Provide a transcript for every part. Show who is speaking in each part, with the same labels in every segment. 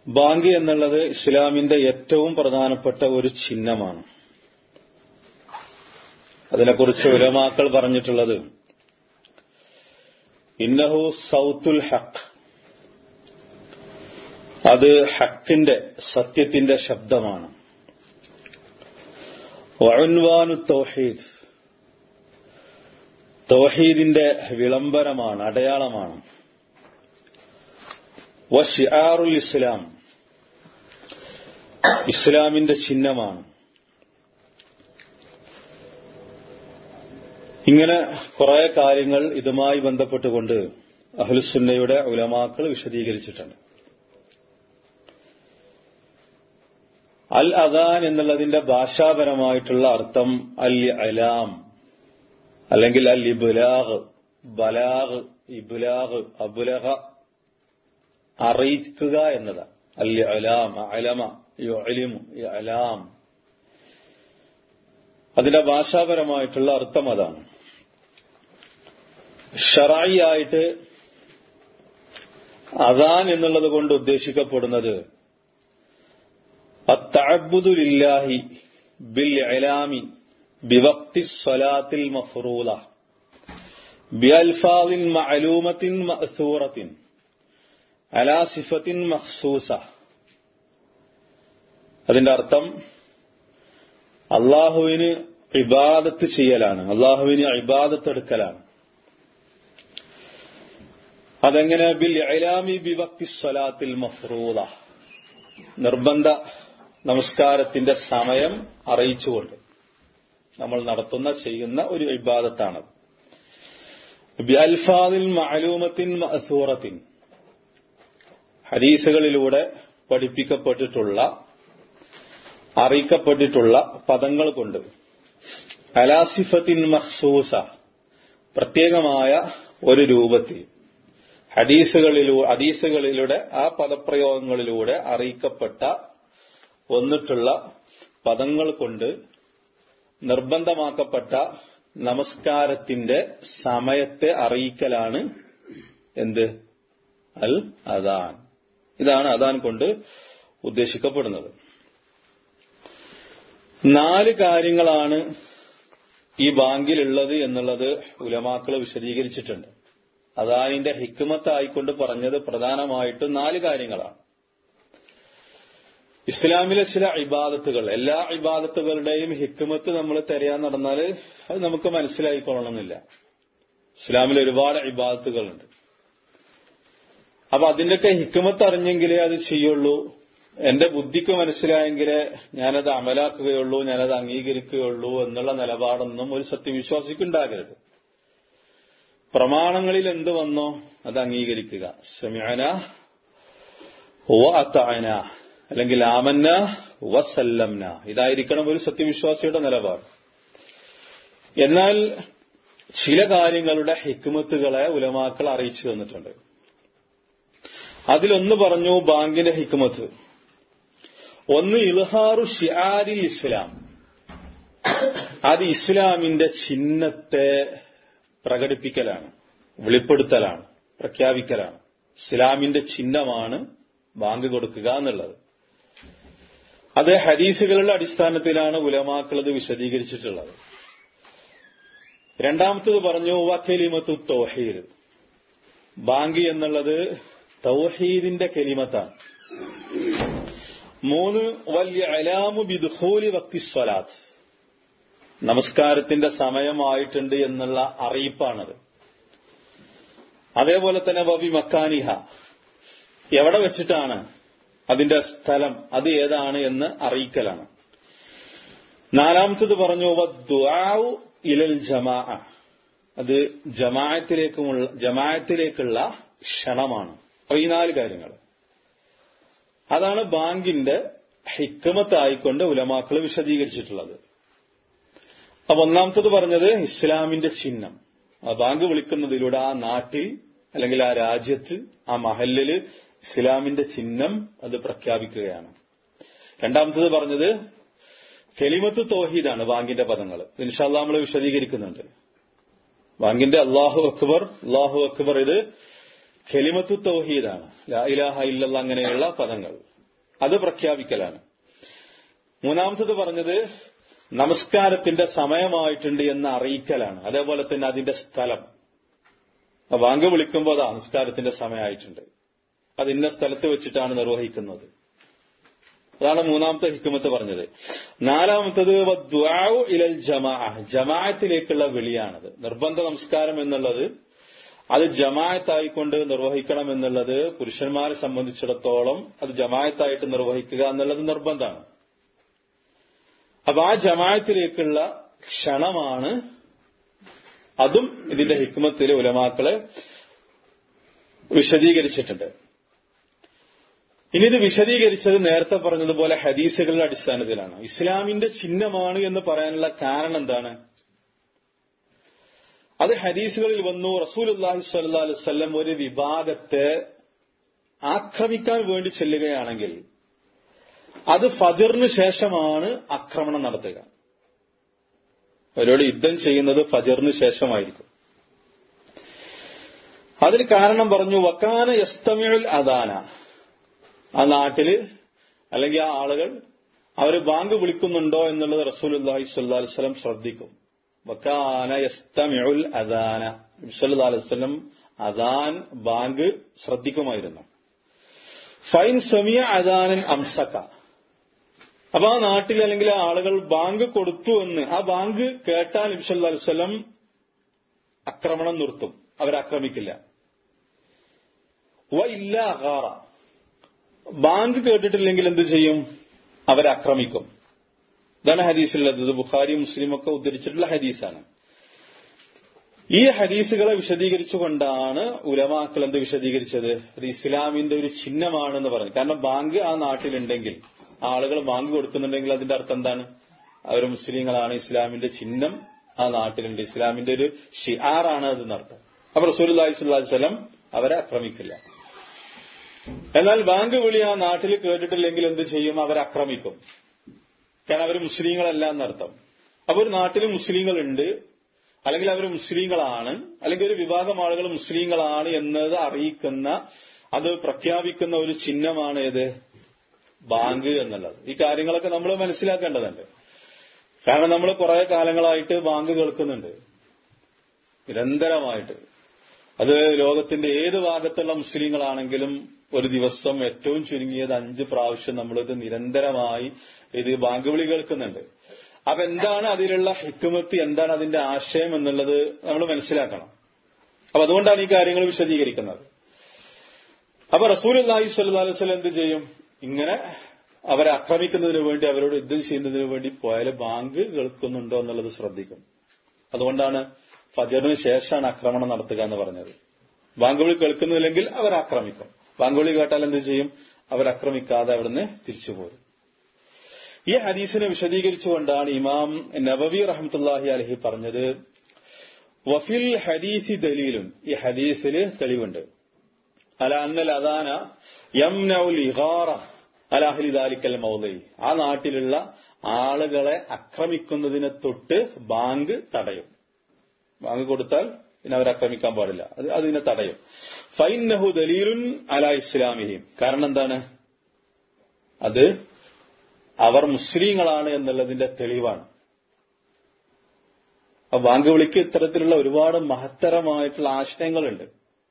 Speaker 1: bank എന്നുള്ളത് ഇസ്ലാമിന്റെ ഏറ്റവും പ്രധാനപ്പെട്ട ഒരു ചിഹ്നമാണ് അതിനെക്കുറിച്ച് ഉലമാക്കൾ പറഞ്ഞിട്ടുള്ളത് ഇന്നഹു സൗത്തുൽ ഹക്ക് അത് ഹക്കിന്റെ സത്യത്തിന്റെ ശബ്ദമാണ് വഴുൻവാനു തൗഹീദ് തൗഹീദിന്റെ വിളംബരമാണ് അടയാളമാണ് വഷിആറുൽ ഇസ്ലാം ഇസ്ലാമിന്റെ ചിഹ്നമാണ് ഇങ്ങനെ കുറെ കാര്യങ്ങൾ ഇതുമായി ബന്ധപ്പെട്ടുകൊണ്ട് അഹ്ലുസുന്നയുടെ ഉലമാക്കൾ വിശദീകരിച്ചിട്ടുണ്ട് അൽ അദാൻ എന്നുള്ളതിന്റെ ഭാഷാപരമായിട്ടുള്ള അർത്ഥം അൽ അലാം അല്ലെങ്കിൽ അൽ ഇബുലാഗ് ബലാഗ് ഇബുലാഗ് അബുലഹ അറിയിക്കുക എന്നതാണ് അൽ അലാം അലമ യുഅലിമു അലാം അതിന്റെ ഭാഷാപരമായിട്ടുള്ള അർത്ഥം അതാണ് ഷറായി ആയിട്ട് അദാൻ എന്നുള്ളത് കൊണ്ട് ഉദ്ദേശിക്കപ്പെടുന്നത് അത്തഅബ്ബുദുലില്ലാഹി ബിൽ ഇലാമി ബിവക്തി സ്വലാത്തിൽ മഫ്റൂല ബിഅൽഫാദിൻ മഅലൂമത്തിൻ മഅസൂറത്തിൻ അലാ സിഫത്തിൻ മഖ്സൂസ അതിന്റെ അർത്ഥം അള്ളാഹുവിന് ഇബാദത്ത് ചെയ്യലാണ് അള്ളാഹുവിന് ഇബാദത്ത് എടുക്കലാണ് അതെങ്ങനെ ബിൽ ഇലാമി ബിവക്തി സ്വലാത്തിൽ മഫ്റൂദ നിർബന്ധ നമസ്കാരത്തിന്റെ സമയം അറിയിച്ചുകൊണ്ട് നമ്മൾ നടത്തുന്ന ചെയ്യുന്ന ഒരു ഇബാദത്താണത് ബി അൽഫാദിൽ മഅലൂമത്തിൻ മഅസൂറത്തിൻ ഹദീസുകളിലൂടെ പഠിപ്പിക്കപ്പെട്ടിട്ടുള്ള അറിയിക്കപ്പെട്ടിട്ടുള്ള പദങ്ങൾ കൊണ്ട് അലാസിഫത്തിൻ മഖ്സൂസ പ്രത്യേകമായ ഒരു രൂപത്തിൽ ഹദീസുകളിലൂടെ ഹദീസുകളിലൂടെ ആ പദപ്രയോഗങ്ങളിലൂടെ അറിയിക്കപ്പെട്ട വന്നിട്ടുള്ള പദങ്ങൾ കൊണ്ട് നിർബന്ധമാക്കപ്പെട്ട നമസ്കാരത്തിന്റെ സമയത്തെ അറിയിക്കലാണ് എന്ത് അൽ അദാൻ ഇതാണ് അദാൻ കൊണ്ട് ഉദ്ദേശിക്കപ്പെടുന്നത് നാല് കാര്യങ്ങളാണ് ഈ ബാങ്കിലുള്ളത് എന്നുള്ളത് ഉലമാക്കൾ വിശദീകരിച്ചിട്ടുണ്ട് അദാനിന്റെ ഹിക്കുമത്തായിക്കൊണ്ട് പറഞ്ഞത് പ്രധാനമായിട്ടും നാല് കാര്യങ്ങളാണ് ഇസ്ലാമിലെ ചില ഇബാദത്തുകൾ എല്ലാ ഇബാദത്തുകളുടെയും ഹിക്കുമത്ത് നമ്മൾ തിരയാൻ നടന്നാൽ അത് നമുക്ക് മനസ്സിലായിക്കൊള്ളണമെന്നില്ല ഇസ്ലാമിൽ ഒരുപാട് ഇബാദത്തുകളുണ്ട് അപ്പൊ അതിന്റെയൊക്കെ ഹിക്കുമത്ത് അറിഞ്ഞെങ്കിലേ അത് ചെയ്യുള്ളൂ എന്റെ ബുദ്ധിക്ക് മനസ്സിലായെങ്കിലേ ഞാനത് അമലാക്കുകയുള്ളൂ ഞാനത് അംഗീകരിക്കുകയുള്ളൂ എന്നുള്ള നിലപാടൊന്നും ഒരു സത്യവിശ്വാസിക്കുണ്ടാകരുത് പ്രമാണങ്ങളിൽ എന്ത് വന്നോ അത് അംഗീകരിക്കുക സമയന ഓ അത്തായന അല്ലെങ്കിൽ ആമന്ന വസല്ലംന ഇതായിരിക്കണം ഒരു സത്യവിശ്വാസിയുടെ നിലപാട് എന്നാൽ ചില കാര്യങ്ങളുടെ ഹിക്മത്തുകളെ ഉലമാക്കൾ അറിയിച്ചു തന്നിട്ടുണ്ട് അതിലൊന്ന് പറഞ്ഞു ബാങ്കിന്റെ ഹിക്മത്ത് ഒന്ന് ഇൽഹാറു ഷിയാരി ഇസ്ലാം അത് ഇസ്ലാമിന്റെ ചിഹ്നത്തെ പ്രകടിപ്പിക്കലാണ് വെളിപ്പെടുത്തലാണ് പ്രഖ്യാപിക്കലാണ് ഇസ്ലാമിന്റെ ചിഹ്നമാണ് ബാങ്ക് കൊടുക്കുക എന്നുള്ളത് അത് ഹദീസുകളുടെ അടിസ്ഥാനത്തിലാണ് ഉലമാക്കൾ ഇത് വിശദീകരിച്ചിട്ടുള്ളത് രണ്ടാമത്തത് പറഞ്ഞു വക്കലിമത്തു തൗഹീദ് ബാങ്ക് എന്നുള്ളത് തൗഹീദിന്റെ കെലിമത്താണ് മൂന്ന് വലിയ അലാമു ബിദുഹൂലി വക്തി സ്വലാത്ത് നമസ്കാരത്തിന്റെ സമയമായിട്ടുണ്ട് എന്നുള്ള അറിയിപ്പാണത് അതേപോലെ തന്നെ വബി മക്കാനിഹ എവിടെ വെച്ചിട്ടാണ് അതിന്റെ സ്ഥലം അത് ഏതാണ് എന്ന് അറിയിക്കലാണ് നാലാമത്തത് പറഞ്ഞു ദുആഉ ഇലൽ ജമാ അത് ജമാഅത്തിലേക്കുമുള്ള ജമാഅത്തിലേക്കുള്ള ക്ഷണമാണ് അപ്പൊ ഈ നാല് കാര്യങ്ങൾ അതാണ് ബാങ്കിന്റെ ഹിക്കമത്തായിക്കൊണ്ട് ഉലമാക്കൾ വിശദീകരിച്ചിട്ടുള്ളത് അപ്പൊ ഒന്നാമത്തത് പറഞ്ഞത് ഇസ്ലാമിന്റെ ചിഹ്നം ആ ബാങ്ക് വിളിക്കുന്നതിലൂടെ ആ നാട്ടിൽ അല്ലെങ്കിൽ ആ രാജ്യത്ത് ആ മഹല്ലില് ഇസ്ലാമിന്റെ ചിഹ്നം അത് പ്രഖ്യാപിക്കുകയാണ് രണ്ടാമത്തത് പറഞ്ഞത് കെലിമത്ത് തോഹീദാണ് ബാങ്കിന്റെ പദങ്ങൾ ഇൻഷാല്ല നമ്മൾ വിശദീകരിക്കുന്നുണ്ട് ബാങ്കിന്റെ അള്ളാഹു അക്ബർ അള്ളാഹു അക്ബർ ഇത് കെലിമത്തു തൗഹീദാണ് ലാ ഇലാഹ ഇല്ലല്ല അങ്ങനെയുള്ള പദങ്ങൾ അത് പ്രഖ്യാപിക്കലാണ് മൂന്നാമത്തത് പറഞ്ഞത് നമസ്കാരത്തിന്റെ സമയമായിട്ടുണ്ട് എന്ന് അറിയിക്കലാണ് അതേപോലെ തന്നെ അതിന്റെ സ്ഥലം വാങ്ക് വിളിക്കുമ്പോൾ അതാ നമസ്കാരത്തിന്റെ സമയമായിട്ടുണ്ട് അത് ഇന്ന സ്ഥലത്ത് വെച്ചിട്ടാണ് നിർവഹിക്കുന്നത് അതാണ് മൂന്നാമത്തെ ഹിക്കുമത്ത് പറഞ്ഞത് നാലാമത്തത് വദ്ദുആഉ ഇലൽ ജമാ ജമാഅത്തിലേക്കുള്ള വിളിയാണത് നിർബന്ധ നമസ്കാരം എന്നുള്ളത് അത് ജമായത്തായിക്കൊണ്ട് നിർവഹിക്കണം എന്നുള്ളത് പുരുഷന്മാരെ സംബന്ധിച്ചിടത്തോളം അത് ജമായത്തായിട്ട് നിർവഹിക്കുക എന്നുള്ളത് നിർബന്ധമാണ് അപ്പൊ ആ ജമായത്തിലേക്കുള്ള ക്ഷണമാണ് അതും ഇതിന്റെ ഹിക്മത്തിലെ ഉലമാക്കള് വിശദീകരിച്ചിട്ടുണ്ട് ഇനി ഇത് വിശദീകരിച്ചത് നേരത്തെ പറഞ്ഞതുപോലെ ഹദീസുകളുടെ അടിസ്ഥാനത്തിലാണ് ഇസ്ലാമിന്റെ ചിഹ്നമാണ് എന്ന് പറയാനുള്ള കാരണം എന്താണ് അത് ഹദീസുകളിൽ വന്നു റസൂൽ അള്ളാഹി സ്വല്ലാ അലുസല്ലം ഒരു വിഭാഗത്തെ ആക്രമിക്കാൻ വേണ്ടി ചെല്ലുകയാണെങ്കിൽ അത് ഫജറിന് ശേഷമാണ് ആക്രമണം നടത്തുക അവരോട് യുദ്ധം ചെയ്യുന്നത് ഫജറിന് ശേഷമായിരിക്കും അതിന് കാരണം പറഞ്ഞു വക്കാന യസ്തമിഴുൽ അദാന ആ നാട്ടില് അല്ലെങ്കിൽ ആ ആളുകൾ അവർ ബാങ്ക് വിളിക്കുന്നുണ്ടോ എന്നുള്ളത് റസൂൽ അള്ളാഹി സ്വല്ലാ അലുസ്ലം ശ്രദ്ധിക്കും വക്കാന യസ്തമിഴുൽ അദാന സല്ലാ അലുസ്ലം അദാൻ ബാങ്ക് ശ്രദ്ധിക്കുമായിരുന്നു ഫൈൻ സമിയ അദാനൻ അംസക്ക അപ്പൊ ആ നാട്ടിൽ അല്ലെങ്കിൽ ആ ആളുകൾ ബാങ്ക് കൊടുത്തു എന്ന് ആ ബാങ്ക് കേട്ടാൽ നബ്സല്ലാ അലുസലം ആക്രമണം നിർത്തും അവരാക്രമിക്കില്ല വ ഇല്ല അഹാറ ബാങ്ക് കേട്ടിട്ടില്ലെങ്കിൽ എന്ത് ചെയ്യും അവരാക്രമിക്കും ഇതാണ് ഹദീസിലുള്ളത് ഇത് ബുഖാരി മുസ്ലിം ഒക്കെ ഉദ്ധരിച്ചിട്ടുള്ള ഹദീസാണ് ഈ ഹദീസുകളെ വിശദീകരിച്ചുകൊണ്ടാണ് ഉലമാക്കൾ എന്ത് വിശദീകരിച്ചത് അത് ഇസ്ലാമിന്റെ ഒരു ചിഹ്നമാണെന്ന് പറഞ്ഞു കാരണം ബാങ്ക് ആ നാട്ടിലുണ്ടെങ്കിൽ ആളുകൾ ബാങ്ക് കൊടുക്കുന്നുണ്ടെങ്കിൽ അതിന്റെ അർത്ഥം എന്താണ് അവർ മുസ്ലിങ്ങളാണ് ഇസ്ലാമിന്റെ ചിഹ്നം ആ നാട്ടിലുണ്ട് ഇസ്ലാമിന്റെ ഒരു ഷിആറാണ് അതെന്നർത്ഥം അപ്പൊ റസൂലി സ്വലം അവരെ ആക്രമിക്കില്ല എന്നാൽ ബാങ്ക് വിളി ആ നാട്ടിൽ കേട്ടിട്ടില്ലെങ്കിൽ എന്ത് ചെയ്യും അവരെ ആക്രമിക്കും കാരണം അവർ മുസ്ലിങ്ങളല്ല എന്നർത്ഥം അപ്പൊ ഒരു നാട്ടിൽ മുസ്ലിങ്ങളുണ്ട് അല്ലെങ്കിൽ അവർ മുസ്ലിങ്ങളാണ് അല്ലെങ്കിൽ ഒരു വിഭാഗം ആളുകൾ മുസ്ലിങ്ങളാണ് എന്നത് അറിയിക്കുന്ന അത് പ്രഖ്യാപിക്കുന്ന ഒരു ചിഹ്നമാണ് ഏത് ബാങ്ക് എന്നുള്ളത് ഈ കാര്യങ്ങളൊക്കെ നമ്മൾ മനസ്സിലാക്കേണ്ടതുണ്ട് കാരണം നമ്മൾ കുറെ കാലങ്ങളായിട്ട് ബാങ്ക് കേൾക്കുന്നുണ്ട് നിരന്തരമായിട്ട് അത് ലോകത്തിന്റെ ഏത് ഭാഗത്തുള്ള മുസ്ലിങ്ങളാണെങ്കിലും ഒരു ദിവസം ഏറ്റവും ചുരുങ്ങിയത് അഞ്ച് പ്രാവശ്യം നമ്മളിത് നിരന്തരമായി ഇത് ബാങ്ക് വിളി കേൾക്കുന്നുണ്ട് അപ്പൊ എന്താണ് അതിലുള്ള ഹിക്കുമത്ത് എന്താണ് അതിന്റെ ആശയം എന്നുള്ളത് നമ്മൾ മനസ്സിലാക്കണം അപ്പൊ അതുകൊണ്ടാണ് ഈ കാര്യങ്ങൾ വിശദീകരിക്കുന്നത് അപ്പൊ റസൂൽ അള്ളാഹി സ്വല്ലാ വസ്ലം എന്ത് ചെയ്യും ഇങ്ങനെ അവരെ ആക്രമിക്കുന്നതിന് വേണ്ടി അവരോട് യുദ്ധം ചെയ്യുന്നതിന് വേണ്ടി പോയാൽ ബാങ്ക് കേൾക്കുന്നുണ്ടോ എന്നുള്ളത് ശ്രദ്ധിക്കും അതുകൊണ്ടാണ് ഫജറിന് ശേഷമാണ് ആക്രമണം നടത്തുക എന്ന് പറഞ്ഞത് ബാങ്ക് വിളി കേൾക്കുന്നില്ലെങ്കിൽ അവർ ആക്രമിക്കും ബാങ്ക് വിളി കേട്ടാൽ എന്ത് ചെയ്യും അവർ ആക്രമിക്കാതെ അവിടുന്ന് തിരിച്ചു പോരും ഈ ഹദീസിനെ വിശദീകരിച്ചുകൊണ്ടാണ് ഇമാം നബവി റഹമത്തുല്ലാഹി അലഹി പറഞ്ഞത് വഫിൽ ഹദീസി ദലീലും ഈ ഹദീസില് തെളിവുണ്ട് അല അന്നൽ അദാന യംനഉൽ ഇഗാറ അലാഹലി ദാലിക്കൽ മൗലി ആ നാട്ടിലുള്ള ആളുകളെ ആക്രമിക്കുന്നതിനെ തൊട്ട് ബാങ്ക് തടയും ബാങ്ക് കൊടുത്താൽ പിന്നെ അവരെ ആക്രമിക്കാൻ പാടില്ല അത് അതിനെ തടയും ഫൈനഹു ദലീലുൻ അല ഇസ്ലാമിഹിം കാരണം എന്താണ് അത് അവർ മുസ്ലിങ്ങളാണ് എന്നുള്ളതിന്റെ തെളിവാണ് ആ ബാങ്ക് വിളിക്ക് ഇത്തരത്തിലുള്ള ഒരുപാട് മഹത്തരമായിട്ടുള്ള ആശയങ്ങളുണ്ട്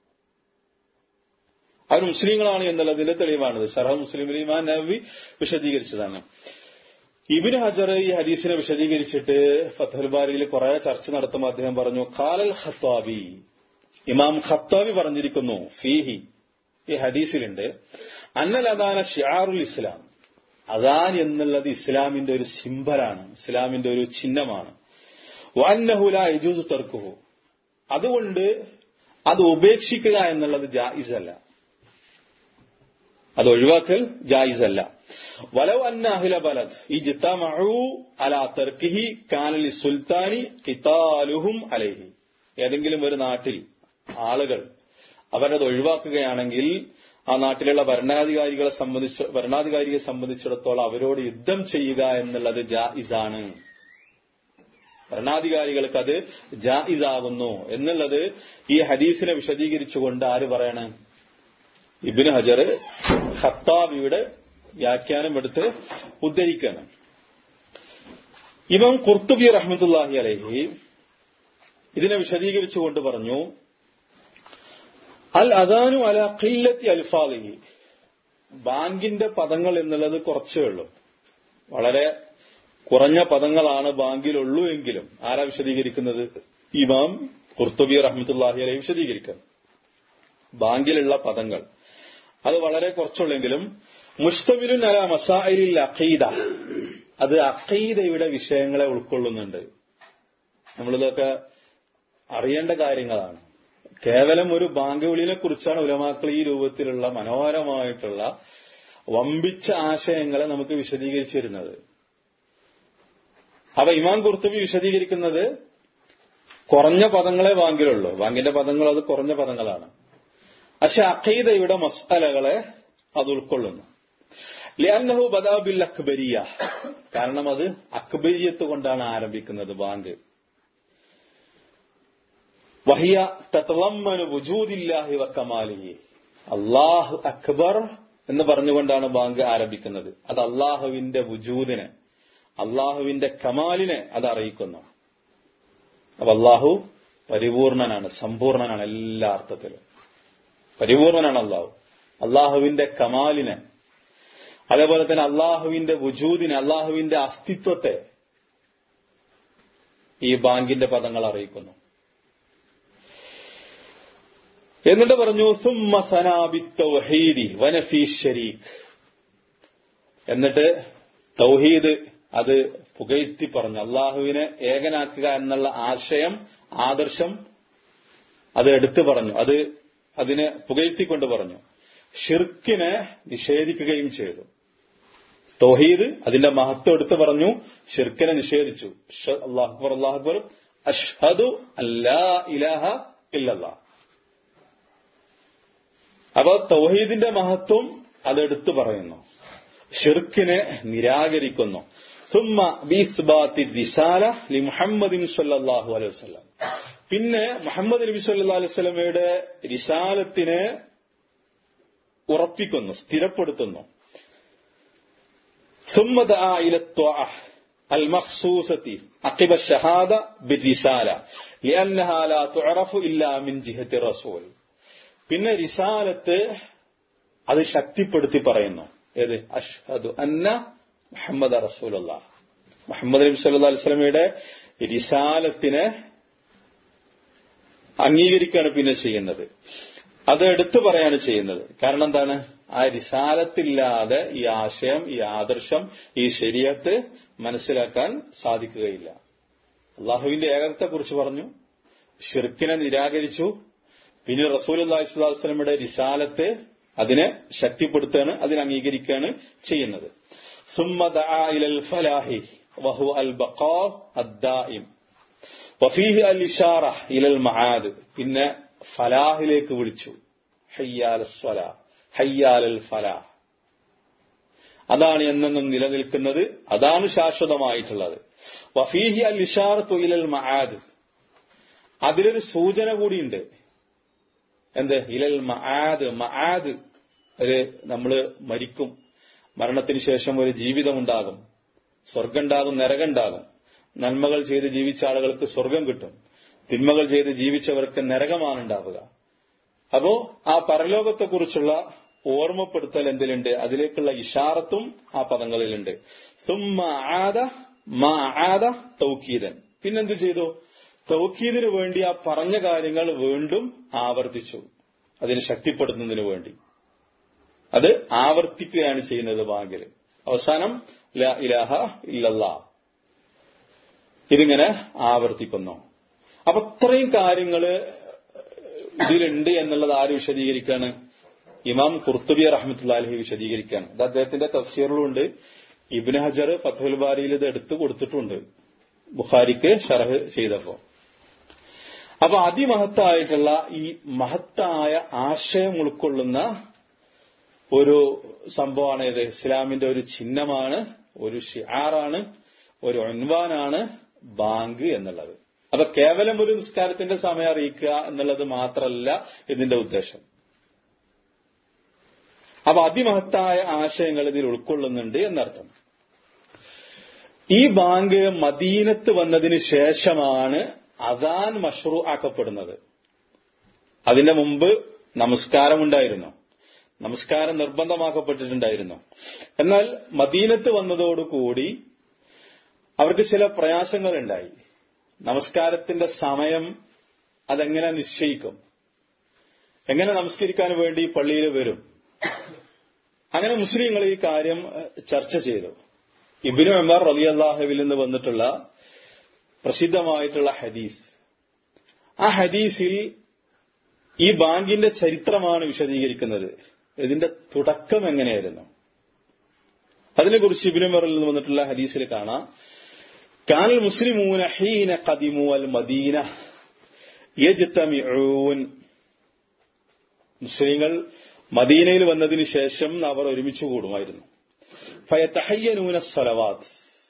Speaker 1: അവർ മുസ്ലിങ്ങളാണ് എന്നുള്ളതിന്റെ തെളിവാണിത് ഷറഹ മുസ്ലിം ഇമാൻ നബി വിശദീകരിച്ചതാണ് ഇബിന് ഹജർ ഈ ഹദീസിനെ വിശദീകരിച്ചിട്ട് ഫത്തഹുൽ ബാരിയിൽ കുറെ ചർച്ച നടത്തുമ്പോൾ അദ്ദേഹം പറഞ്ഞു ഖാലൽ ഖത്താബി ഇമാം ഖത്താബി പറഞ്ഞിരിക്കുന്നു ഫീഹി ഈ ഹദീസിലുണ്ട് അന്നൽ അദാന ഷിയാറുൽ ഇസ്ലാം അദാൻ എന്നുള്ളത് ഇസ്ലാമിന്റെ ഒരു സിംബലാണ് ഇസ്ലാമിന്റെ ഒരു ചിഹ്നമാണ് വന്നഹുല യജൂസ് തർക്കുഹു അതുകൊണ്ട് അത് ഉപേക്ഷിക്കുക എന്നുള്ളത് ജായിസല്ല അത് ഒഴിവാക്കൽ ജായിസല്ല വലവ് അന്ന അഹില ബലദ് ഈ ജിത്തമഹു അലാ തർക്കിഹി കാനലി സുൽത്താനി കിതാലുഹും അലൈഹി ഏതെങ്കിലും ഒരു നാട്ടിൽ ആളുകൾ അവരത് ഒഴിവാക്കുകയാണെങ്കിൽ ആ നാട്ടിലുള്ള ഭരണാധികാരികളെ സംബന്ധിച്ച് ഭരണാധികാരിയെ സംബന്ധിച്ചിടത്തോളം അവരോട് യുദ്ധം ചെയ്യുക എന്നുള്ളത് ജായിസാണ് ഭരണാധികാരികൾക്ക് അത് ജായിസാകുന്നു എന്നുള്ളത് ഈ ഹദീസിനെ വിശദീകരിച്ചുകൊണ്ട് ആര് പറയണം ഇബിന് ഹജർ ഖത്താബിയുടെ വ്യാഖ്യാനം എടുത്ത് ഉദ്ധരിക്കണം ഇമാം കുർത്തുബി റഹ്മത്തുല്ലാഹി അലഹി ഇതിനെ വിശദീകരിച്ചുകൊണ്ട് പറഞ്ഞു അൽ അദാനു അല ഖില്ലത്തി അൽഫാദിഹി ബാങ്കിന്റെ പദങ്ങൾ എന്നുള്ളത് കുറച്ചേ ഉള്ളൂ വളരെ കുറഞ്ഞ പദങ്ങളാണ് ബാങ്കിലുള്ളൂ എങ്കിലും ആരാ വിശദീകരിക്കുന്നത് ഇമാം കുർത്തുബി റഹ്മത്തുല്ലാഹി അലൈഹി വിശദീകരിക്കണം ബാങ്കിലുള്ള പദങ്ങൾ അത് വളരെ കുറച്ചുള്ളെങ്കിലും മുസ്തമിലുൻ അല മസായിലിൽ അഖീദ അത് അഖീദയുടെ വിഷയങ്ങളെ ഉൾക്കൊള്ളുന്നുണ്ട് നമ്മളിതൊക്കെ അറിയേണ്ട കാര്യങ്ങളാണ് കേവലം ഒരു ബാങ്ക് വിളിനെ കുറിച്ചാണ് ഉലമാക്കൾ ഈ രൂപത്തിലുള്ള മനോഹരമായിട്ടുള്ള വമ്പിച്ച ആശയങ്ങളെ നമുക്ക് വിശദീകരിച്ചു തരുന്നത് അവ ഇമാം കുർത്തുബി വിശദീകരിക്കുന്നത് കുറഞ്ഞ പദങ്ങളെ ബാങ്കിലുള്ളൂ ബാങ്കിന്റെ പദങ്ങൾ അത് കുറഞ്ഞ പദങ്ങളാണ് പക്ഷെ അഖീദയുടെ മസാലകളെ അത് ഉൾക്കൊള്ളുന്നു ലിയന്നഹു ബദാബിൽ അക്ബരിയ കാരണം അത് അക്ബരിയത്ത് കൊണ്ടാണ് ആരംഭിക്കുന്നത് ബാങ്ക് വഹിയ തത്തളമ്മനു വുജൂദില്ലാഹി വക്കമാലിഹി അള്ളാഹു അക്ബർ എന്ന് പറഞ്ഞുകൊണ്ടാണ് ബാങ്ക് ആരംഭിക്കുന്നത് അത് അള്ളാഹുവിന്റെ വുജൂദിനെ അള്ളാഹുവിന്റെ കമാലിനെ അത് അറിയിക്കുന്നു അപ്പൊ അള്ളാഹു പരിപൂർണനാണ് സമ്പൂർണനാണ് എല്ലാ അർത്ഥത്തിലും പരിപൂർണനാണ് അള്ളാഹു അള്ളാഹുവിന്റെ കമാലിനെ അതേപോലെ തന്നെ അള്ളാഹുവിന്റെ വുജൂദിനെ അള്ളാഹുവിന്റെ അസ്തിത്വത്തെ ഈ ബാങ്കിന്റെ പദങ്ങൾ അറിയിക്കുന്നു എന്നിട്ട് പറഞ്ഞു സുമ്മ സനാബി തൗഹീദി വനഫി ഷരീഖ് എന്നിട്ട് തൗഹീദ് അത് പുകഴ്ത്തി പറഞ്ഞു അള്ളാഹുവിനെ ഏകനാക്കുക എന്നുള്ള ആശയം ആദർശം അത് എടുത്തു പറഞ്ഞു അത് അതിനെ പുകഴ്ത്തിക്കൊണ്ട് പറഞ്ഞു ഷിർക്കിനെ നിഷേധിക്കുകയും ചെയ്തു തൗഹീദ് അതിന്റെ മഹത്വം എടുത്തു പറഞ്ഞു ഷിർക്കിനെ നിഷേധിച്ചു അള്ളാഹു അക്ബർ അള്ളാഹു അക്ബർ അഷ്ഹദു അല്ലാ ഇലാഹ ഇല്ലല്ലാ അപ്പൊ തൗഹീദിന്റെ മഹത്വം അതെടുത്തു പറയുന്നു ഷിർക്കിനെ നിരാകരിക്കുന്നു ثم بإثبات الرسالة لمحمد صلى الله عليه وسلم പിന്നെ മുഹമ്മദ് നബി സല്ലാ അലൈഹി സ്വലമയുടെ റിസാലത്തിനെ ഉറപ്പിക്കുന്നു സ്ഥിരപ്പെടുത്തുന്നു ثم دعا إلى الطاعة المخصوصة عقب الشهادة بالرسالة لأنها لا تعرف إلا من جهة الرسول പിന്നെ റിസാലത്ത് അത് ശക്തിപ്പെടുത്തി പറയുന്നു ഏത് അഷ്ഹദു അന്ന മുഹമ്മദ് റസൂലുള്ള മുഹമ്മദ് നബി സല്ലാ അലിസ്ലമയുടെ റിസാലത്തിനെ അംഗീകരിക്കുകയാണ് പിന്നെ ചെയ്യുന്നത് അത് എടുത്തു പറയാണ് ചെയ്യുന്നത് കാരണം എന്താണ് ആ റിസാലത്തില്ലാതെ ഈ ആശയം ഈ ആദർശം ഈ ശരീരത്ത് മനസ്സിലാക്കാൻ സാധിക്കുകയില്ല അള്ളാഹുവിന്റെ ഏകത്വത്തെക്കുറിച്ച് പറഞ്ഞു ഷിർക്കിനെ നിരാകരിച്ചു പിന്നെ റസൂൽ അള്ളാഹിസ്വലാസ്ലമയുടെ റിസാലത്തെ അതിനെ ശക്തിപ്പെടുത്തുകയാണ് അതിനെ അംഗീകരിക്കുകയാണ് ചെയ്യുന്നത് വഹു അൽ അദ്ദായിം വഫീഹ് അൽ ഇഷാറ ഇലൽ മഹാദ് പിന്നെ ഫലാഹിലേക്ക് വിളിച്ചു ഹയ്യാൽ സ്വല ഹയ്യാൽ ഫലാഹ് അതാണ് എന്നെന്നും നിലനിൽക്കുന്നത് അതാണ് ശാശ്വതമായിട്ടുള്ളത് വഫീഹി അൽ ഇഷാറത്തു ഇലൽ മഹാദ് അതിലൊരു സൂചന കൂടിയുണ്ട് എന്ത് ഇലൽ മആദ് മആദ് ഒരു നമ്മള് മരിക്കും മരണത്തിന് ശേഷം ഒരു ജീവിതമുണ്ടാകും സ്വർഗമുണ്ടാകും നരകമുണ്ടാകും നന്മകൾ ചെയ്ത് ജീവിച്ച ആളുകൾക്ക് സ്വർഗം കിട്ടും തിന്മകൾ ചെയ്ത് ജീവിച്ചവർക്ക് നരകമാണ് ഉണ്ടാവുക അപ്പോ ആ പരലോകത്തെക്കുറിച്ചുള്ള ഓർമ്മപ്പെടുത്തൽ എന്തിലുണ്ട് അതിലേക്കുള്ള ഇഷാറത്തും ആ പദങ്ങളിലുണ്ട് സുമ്മ ആദ മാ ആദ തൗക്കീദൻ പിന്നെന്ത് ചെയ്തു തൗക്കീദിനു വേണ്ടി ആ പറഞ്ഞ കാര്യങ്ങൾ വീണ്ടും ആവർത്തിച്ചു അതിനെ ശക്തിപ്പെടുത്തുന്നതിനു വേണ്ടി അത് ആവർത്തിക്കുകയാണ് ചെയ്യുന്നത് ബാങ്കിൽ അവസാനം ലാ ഇലാഹ ഇല്ലല്ലാ ഇതിങ്ങനെ ആവർത്തിക്കുന്നു അപ്പൊ ഇത്രയും കാര്യങ്ങള് ഇതിലുണ്ട് എന്നുള്ളത് ആര് വിശദീകരിക്കാണ് ഇമാം കുർത്തുബി റഹ്മത്തുല്ലാഹി വിശദീകരിക്കുകയാണ് ഇത് അദ്ദേഹത്തിന്റെ തഫ്സീറിലുണ്ട് ഇബിൻ ഹജർ ഫത്തുൽ ബാരിയിൽ ഇത് എടുത്തു കൊടുത്തിട്ടുണ്ട് ബുഖാരിക്ക് ഷറഹ് ചെയ്തപ്പോ അപ്പൊ അതിമഹത്തായിട്ടുള്ള ഈ മഹത്തായ ആശയം ഉൾക്കൊള്ളുന്ന ഒരു സംഭവമാണ് ഇത് ഇസ്ലാമിന്റെ ഒരു ചിഹ്നമാണ് ഒരു ഷിആറാണ് ഒരു ഒൻവാനാണ് ബാങ്ക് എന്നുള്ളത് അപ്പൊ കേവലം ഒരു നിസ്കാരത്തിന്റെ സമയം അറിയിക്കുക എന്നുള്ളത് മാത്രമല്ല ഇതിന്റെ ഉദ്ദേശം അപ്പൊ അതിമഹത്തായ ആശയങ്ങൾ ഇതിൽ ഉൾക്കൊള്ളുന്നുണ്ട് എന്നർത്ഥം ഈ ബാങ്ക് മദീനത്ത് വന്നതിന് ശേഷമാണ് അതാൻ മഷ്റൂ ആക്കപ്പെടുന്നത് അതിന്റെ മുമ്പ് നമസ്കാരമുണ്ടായിരുന്നു നമസ്കാരം നിർബന്ധമാക്കപ്പെട്ടിട്ടുണ്ടായിരുന്നു എന്നാൽ മദീനത്ത് വന്നതോടുകൂടി അവർക്ക് ചില പ്രയാസങ്ങളുണ്ടായി നമസ്കാരത്തിന്റെ സമയം അതെങ്ങനെ നിശ്ചയിക്കും എങ്ങനെ നമസ്കരിക്കാൻ വേണ്ടി പള്ളിയിൽ വരും അങ്ങനെ മുസ്ലിങ്ങൾ ഈ കാര്യം ചർച്ച ചെയ്തു ഇബിനു ഉമർ റലി അള്ളാഹുവിൽ നിന്ന് വന്നിട്ടുള്ള പ്രസിദ്ധമായിട്ടുള്ള ഹദീസ് ആ ഹദീസിൽ ഈ ബാങ്കിന്റെ ചരിത്രമാണ് വിശദീകരിക്കുന്നത് ഇതിന്റെ തുടക്കം എങ്ങനെയായിരുന്നു അതിനെക്കുറിച്ച് ഇബിനു ഉമറിൽ നിന്ന് വന്നിട്ടുള്ള ഹദീസിൽ കാണാം കാൽ മുസ്ലിമൂന ഹീന ഖദിമു അൽ മദീന യജ്തമിഊൻ മുസ്ലിങ്ങൾ മദീനയിൽ വന്നതിന് ശേഷം അവർ ഒരുമിച്ച് കൂടുമായിരുന്നു ഫയത്തഹയ്യനൂന സ്വലവാത്ത്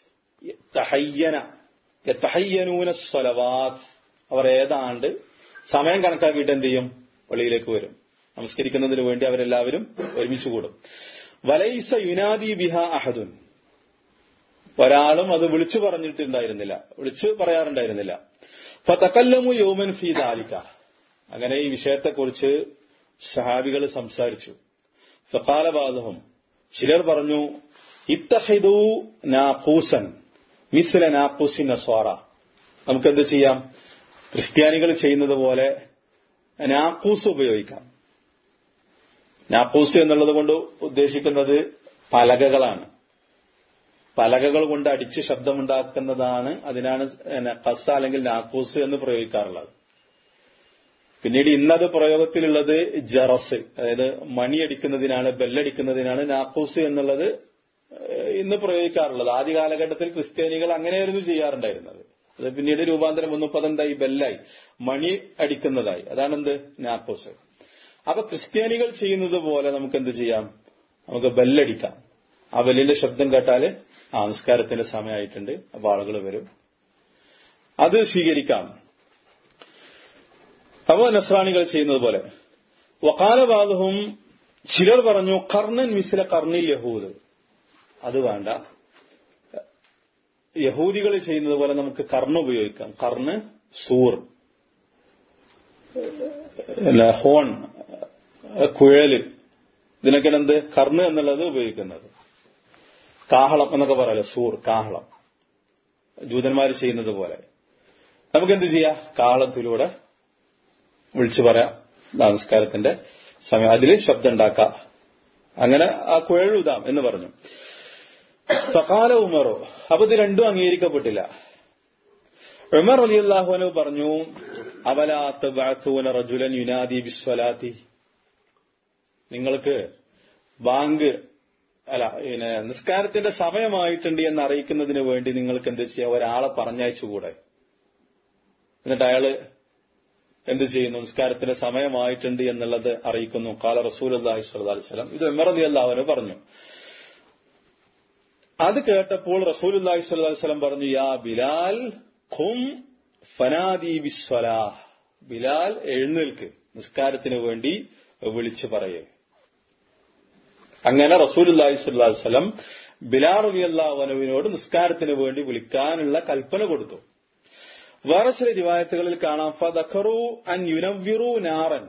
Speaker 1: തഹയ്യന യത്തഹയ്യനൂന സ്വലവാത്ത് അവർ ഏതാണ്ട് സമയം കണക്കാക്കിയിട്ട് എന്ത് ചെയ്യും പള്ളിയിലേക്ക് വരും നമസ്കരിക്കുന്നതിന് വേണ്ടി അവരെല്ലാവരും ഒരുമിച്ച് കൂടും വലൈസ യുനാദി ബിഹ അഹദുൻ ഒരാളും അത് വിളിച്ചു പറഞ്ഞിട്ടുണ്ടായിരുന്നില്ല വിളിച്ചു പറയാറുണ്ടായിരുന്നില്ല ഫതക്കല്ലമു യോമൻ ഫി ദാലിക അങ്ങനെ ഈ വിഷയത്തെക്കുറിച്ച് സഹാബികൾ സംസാരിച്ചു ഫക്കാലബാദഹം ചിലർ പറഞ്ഞു ഇത്തഹിദു നാഖൂസൻ മിസ്ല നാഖൂസിൻ നസ്വാറ നമുക്കെന്ത് ചെയ്യാം ക്രിസ്ത്യാനികൾ ചെയ്യുന്നത് പോലെ നാക്കൂസ് ഉപയോഗിക്കാം നാക്കൂസ് എന്നുള്ളത് കൊണ്ട് ഉദ്ദേശിക്കുന്നത് പലകകളാണ് പലകകൾ കൊണ്ട് അടിച്ച് ശബ്ദമുണ്ടാക്കുന്നതാണ് അതിനാണ് കസ അല്ലെങ്കിൽ നാക്കൂസ് എന്ന് പ്രയോഗിക്കാറുള്ളത് പിന്നീട് ഇന്നത് പ്രയോഗത്തിലുള്ളത് ജറസ് അതായത് മണിയടിക്കുന്നതിനാണ് ബെല്ലടിക്കുന്നതിനാണ് നാക്കൂസ് എന്നുള്ളത് ഇന്ന് പ്രയോഗിക്കാറുള്ളത് ആദ്യ കാലഘട്ടത്തിൽ ക്രിസ്ത്യാനികൾ അങ്ങനെയായിരുന്നു ചെയ്യാറുണ്ടായിരുന്നത് അത് പിന്നീട് രൂപാന്തരം വന്നപ്പോ അതെന്തായി ബെല്ലായി മണി അടിക്കുന്നതായി അതാണെന്ത് നാക്കോസ് അപ്പൊ ക്രിസ്ത്യാനികൾ ചെയ്യുന്നത് പോലെ നമുക്ക് എന്ത് ചെയ്യാം നമുക്ക് ബെല്ലടിക്കാം ആ ബെല്ലിന്റെ ശബ്ദം കേട്ടാല് ആ നമസ്കാരത്തിന്റെ സമയമായിട്ടുണ്ട് അപ്പൊ ആളുകൾ വരും അത് സ്വീകരിക്കാം അപ്പൊ നസ്രാണികൾ ചെയ്യുന്നത് പോലെ വക്കാലബാദുഹും ചിലർ പറഞ്ഞു കർണൻ മിസില കർണിൽ യഹൂദ് അത് വേണ്ട യഹൂദികൾ ചെയ്യുന്നത് പോലെ നമുക്ക് കർണ ഉപയോഗിക്കാം കർണ് സൂർ ഹോൺ കുഴല് ഇതിനൊക്കെയാണ് എന്ത് കർണ് എന്നുള്ളത് ഉപയോഗിക്കുന്നത് കാഹളം എന്നൊക്കെ പറയാലോ സൂർ കാഹളം ജൂതന്മാർ ചെയ്യുന്നത് പോലെ നമുക്കെന്ത് ചെയ്യാം കാഹളത്തിലൂടെ വിളിച്ചു പറയാം നമസ്കാരത്തിന്റെ സമയം അതിൽ ശബ്ദം ഉണ്ടാക്കാം അങ്ങനെ ആ കുഴലുതാം എന്ന് പറഞ്ഞു ഫക്കാല ഉമറോ അപ്പൊ ഇത് രണ്ടും അംഗീകരിക്കപ്പെട്ടില്ല ഉമർ അലി അള്ളാഹുനു പറഞ്ഞു അവലാത്തൂന റജുലൻ യുനാദി ബിസ്വലാത്തി നിങ്ങൾക്ക് ബാങ്ക് അല്ല പിന്നെ നിസ്കാരത്തിന്റെ സമയമായിട്ടുണ്ട് എന്ന് അറിയിക്കുന്നതിന് വേണ്ടി നിങ്ങൾക്ക് എന്ത് ചെയ്യാം ഒരാളെ പറഞ്ഞയച്ചുകൂടെ എന്നിട്ട് അയാള് എന്ത് ചെയ്യുന്നു നിസ്കാരത്തിന്റെ സമയമായിട്ടുണ്ട് എന്നുള്ളത് അറിയിക്കുന്നു കാല റസൂൽ അള്ളാഹി സ്വല്ലി വസ്ലം ഇത് ഉമർ അലി അള്ളാഹുനു പറഞ്ഞു അത് കേട്ടപ്പോൾ റസൂൽ അള്ളാഹി സ്വല്ലി വസ്ലം പറഞ്ഞു യാ ബിലാൽ ഖും ഫനാദി ബിസ്വലാഹ് ബിലാൽ എഴുന്നേൽക്ക് നിസ്കാരത്തിന് വേണ്ടി വിളിച്ചു പറയേ അങ്ങനെ റസൂൽ അള്ളാഹി സ്വല്ലി വസ്ലം ബിലാൽ അലി അള്ളാഹുനുവിനോട് നിസ്കാരത്തിന് വേണ്ടി വിളിക്കാനുള്ള കൽപ്പന കൊടുത്തു വേറെ ചില റിവായത്തുകളിൽ കാണാം ഫദഖറു അൻ യുനവ്വിറു നാറൻ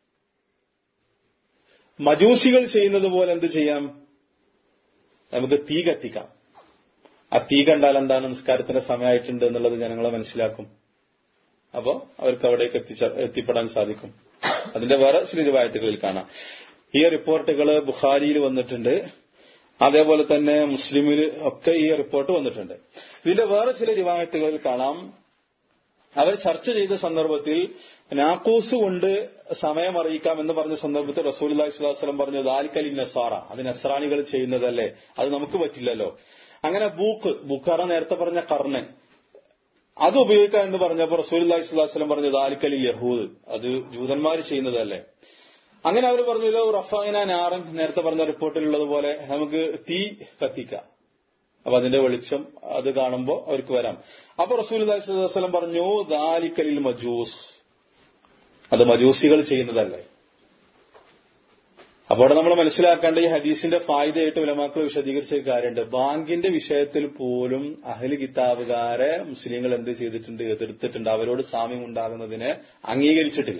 Speaker 1: മജൂസികൾ ചെയ്യുന്നത് പോലെ എന്ത് ചെയ്യാം നമുക്ക് തീ കത്തിക്കാം ആ തീ കണ്ടാൽ എന്താണ് നിസ്കാരത്തിന്റെ സമയമായിട്ടുണ്ട് എന്നുള്ളത് ജനങ്ങളെ മനസ്സിലാക്കും അപ്പോ അവർക്ക് അവിടേക്ക് എത്തിച്ച എത്തിപ്പെടാൻ സാധിക്കും അതിന്റെ വേറെ ചില രൂപായത്തുകളിൽ കാണാം ഈ റിപ്പോർട്ടുകൾ ബുഖാരിയിൽ വന്നിട്ടുണ്ട് അതേപോലെ തന്നെ മുസ്ലിമിൽ ഒക്കെ ഈ റിപ്പോർട്ട് വന്നിട്ടുണ്ട് ഇതിന്റെ വേറെ ചില രൂപായത്തുകളിൽ കാണാം അവർ ചർച്ച ചെയ്ത സന്ദർഭത്തിൽ നാക്കൂസ് കൊണ്ട് സമയം അറിയിക്കാം എന്ന് പറഞ്ഞ സന്ദർഭത്തിൽ റസൂൽ അള്ളാഹിസ്വലം പറഞ്ഞു ദാലിക്കലി നസാറ അത് നസ്രാണികൾ ചെയ്യുന്നതല്ലേ അത് നമുക്ക് പറ്റില്ലല്ലോ അങ്ങനെ ബൂക്ക് ബുക്കാറ നേരത്തെ പറഞ്ഞ കർണ് അത് ഉപയോഗിക്കാം എന്ന് പറഞ്ഞപ്പോൾ റസൂൽ അള്ളാഹിസ്വലം പറഞ്ഞു ദാലിക്കലി യഹൂദ് അത് ജൂതന്മാർ ചെയ്യുന്നതല്ലേ അങ്ങനെ അവർ പറഞ്ഞല്ലോ റഫാന നാറൻ നേരത്തെ പറഞ്ഞ റിപ്പോർട്ടിലുള്ളതുപോലെ നമുക്ക് തീ കത്തിക്കാം അപ്പൊ അതിന്റെ വെളിച്ചം അത് കാണുമ്പോൾ അവർക്ക് വരാം അപ്പൊ റസൂൽ വസ്ലം പറഞ്ഞു ദാലിക്കലിൽ മജൂസ് അത് മജൂസികൾ ചെയ്യുന്നതല്ലേ അപ്പോൾ അവിടെ നമ്മൾ മനസ്സിലാക്കേണ്ട ഈ ഹദീസിന്റെ ഫായ്ദയായിട്ട് ഉലമാക്കൾ വിശദീകരിച്ച ഒരു കാര്യമുണ്ട് ബാങ്കിന്റെ വിഷയത്തിൽ പോലും അഹ്ലി കിതാബുകാരെ മുസ്ലിങ്ങൾ എന്ത് ചെയ്തിട്ടുണ്ട് എതിർത്തിട്ടുണ്ട് അവരോട് സാമ്യം ഉണ്ടാകുന്നതിനെ അംഗീകരിച്ചിട്ടില്ല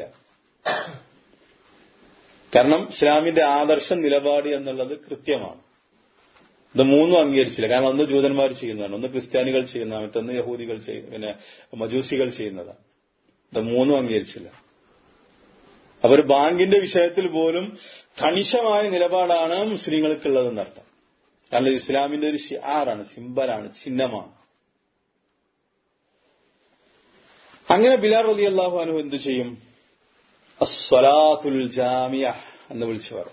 Speaker 1: കാരണം ഇസ്ലാമിന്റെ ആദർശ നിലപാട് എന്നുള്ളത് കൃത്യമാണ് ഇത് മൂന്നും അംഗീകരിച്ചില്ല കാരണം ഒന്ന് ജൂതന്മാർ ചെയ്യുന്നതാണ് ഒന്ന് ക്രിസ്ത്യാനികൾ ചെയ്യുന്നതാണ് മറ്റൊന്ന് യഹൂദികൾ ചെയ്യുന്ന പിന്നെ മജൂസികൾ ചെയ്യുന്നതാണ് ഇത് മൂന്നും അംഗീകരിച്ചില്ല അപ്പൊ ഒരു ബാങ്കിന്റെ വിഷയത്തിൽ പോലും കണിശമായ നിലപാടാണ് മുസ്ലിങ്ങൾക്കുള്ളതെന്നർത്ഥം കാരണം ഇത് ഇസ്ലാമിന്റെ ഒരു ഷിആറാണ് സിമ്പലാണ് ചിഹ്നമാണ് അങ്ങനെ ബിലാർ റലി അള്ളാഹു അനു എന്ത് ചെയ്യും അസ്വലാത്തുൽ ജാമിയ എന്ന് വിളിച്ചു പറയും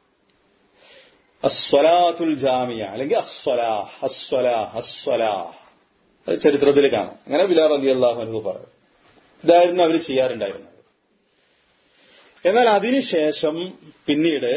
Speaker 1: അസ്വലാത്തുൽ ജാമിയ അല്ലെങ്കിൽ അസ്വലാ അസ്വലാ അസ്വലാ അത് ചരിത്രത്തിൽ കാണാം അങ്ങനെ ബിലാർ റലി അള്ളാഹു അനു പറയും ഇതായിരുന്നു അവർ ചെയ്യാറുണ്ടായിരുന്നത് എന്നാൽ അതിനുശേഷം പിന്നീട്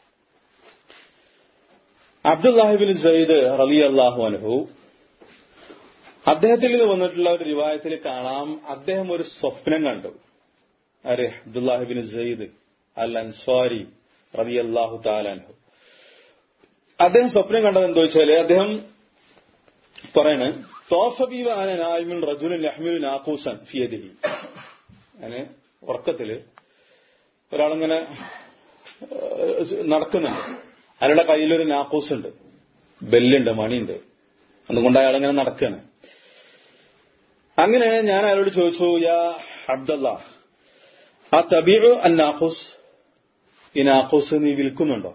Speaker 1: അബ്ദുല്ലാഹിബിൻ സയ്യിദ് റലി അള്ളാഹു അനുഹു അദ്ദേഹത്തിൽ നിന്ന് വന്നിട്ടുള്ള ഒരു റിവായത്തിൽ കാണാം അദ്ദേഹം ഒരു സ്വപ്നം കണ്ടു അരെ അബ്ദുല്ലാഹിബിൻ സയ്യിദ് അൽ അൻസ്വാരി റലി അള്ളാഹു താലാൻഹു അദ്ദേഹം സ്വപ്നം കണ്ടത് എന്താ വെച്ചാല് അദ്ദേഹം പറയണ് തോഫബീവ ആന നായ്മിൻ റജുലിൻ ലഹ്മിൻ നാക്കൂസൻ ഫിയദിഹി അങ്ങനെ ഉറക്കത്തില് ഒരാളിങ്ങനെ നടക്കുന്നുണ്ട് അയാളുടെ കയ്യിലൊരു നാക്കൂസ് ഉണ്ട് ബെല്ലുണ്ട് മണിയുണ്ട് അതുകൊണ്ട് അയാളിങ്ങനെ നടക്കുകയാണ് അങ്ങനെ ഞാൻ അയാളോട് ചോദിച്ചു യാ അബ്ദല്ല ആ തബീറു അൻ നാക്കൂസ് ഈ നാക്കൂസ് നീ വിൽക്കുന്നുണ്ടോ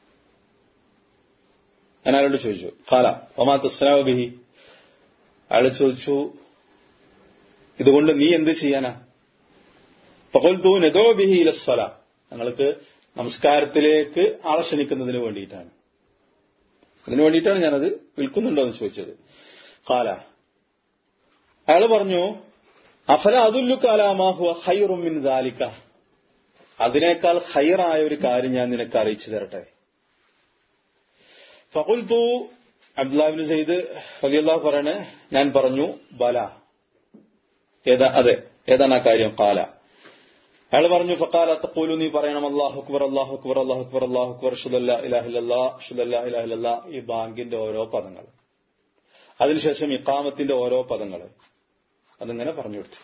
Speaker 1: ഞാൻ അയാളോട് ചോദിച്ചു കാല ഒമാ തസ്നാബിഹി അയാൾ ചോദിച്ചു ഇതുകൊണ്ട് നീ എന്ത് ചെയ്യാനാ പകൽത്തു നെതോ ബിഹി ഇലസ്വല ഞങ്ങൾക്ക് നമസ്കാരത്തിലേക്ക് ആളെ ക്ഷണിക്കുന്നതിന് വേണ്ടിയിട്ടാണ് അതിനു വേണ്ടിയിട്ടാണ് ഞാനത് വിൽക്കുന്നുണ്ടോ എന്ന് ചോദിച്ചത് കാല അയാൾ പറഞ്ഞു അഫല അതുല്ലു കാലാമാഹുവ ഹൈറുമിൻ ദാലിക്ക അതിനേക്കാൾ ഹൈറായ ഒരു കാര്യം ഞാൻ നിനക്ക് അറിയിച്ചു തരട്ടെ ഫകുൽത്തു അബ്ദുല്ലാബിന് സെയ്ദ് റലിയല്ലാഹു പറയണേ ഞാൻ പറഞ്ഞു ബല ഏതാ അതെ ഏതാണ് ആ കാര്യം കാല അയാൾ പറഞ്ഞു ഫക്കാല തക്കൂലു നീ പറയണം അള്ളാഹു അക്ബർ അള്ളാഹു അക്ബർ അള്ളാഹു അക്ബർ അള്ളാഹു അക്ബർ ഷുദല്ല ഇലാഹില്ല ഷുദല്ല ഇലാഹില്ല ഈ ബാങ്കിന്റെ ഓരോ പദങ്ങൾ അതിനുശേഷം ഇക്കാമത്തിന്റെ ഓരോ പദങ്ങൾ അതിങ്ങനെ പറഞ്ഞു കൊടുത്തു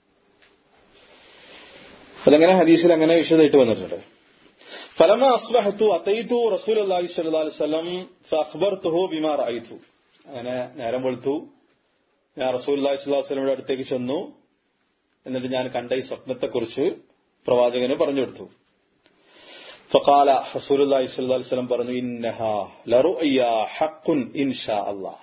Speaker 1: അതങ്ങനെ ഹദീസിൽ അങ്ങനെ വിശദമായിട്ട് വന്നിട്ടുണ്ട് ഫലമ അസ്ബഹത്തു അത്തൈത്തു റസൂൽ അള്ളാഹി സ്വല്ലാ വസ്ലം അഖ്ബർത്തുഹു ബിമാ റായിത്തു അങ്ങനെ നേരം വെളുത്തു ഞാൻ റസൂൽ അള്ളാഹി സ്വല്ലാ വസ്ലമിയുടെ അടുത്തേക്ക് ചെന്നു എന്നിട്ട് ഞാൻ കണ്ട ഈ സ്വപ്നത്തെക്കുറിച്ച് പ്രവാചകന് പറഞ്ഞു കൊടുത്തു ഫക്കാല ഹസൂലി സ്വലം പറഞ്ഞു ഇന്നഹ ലറുഅയ്യ ഹക്കുൻ ഇൻഷാ അള്ളാഹ്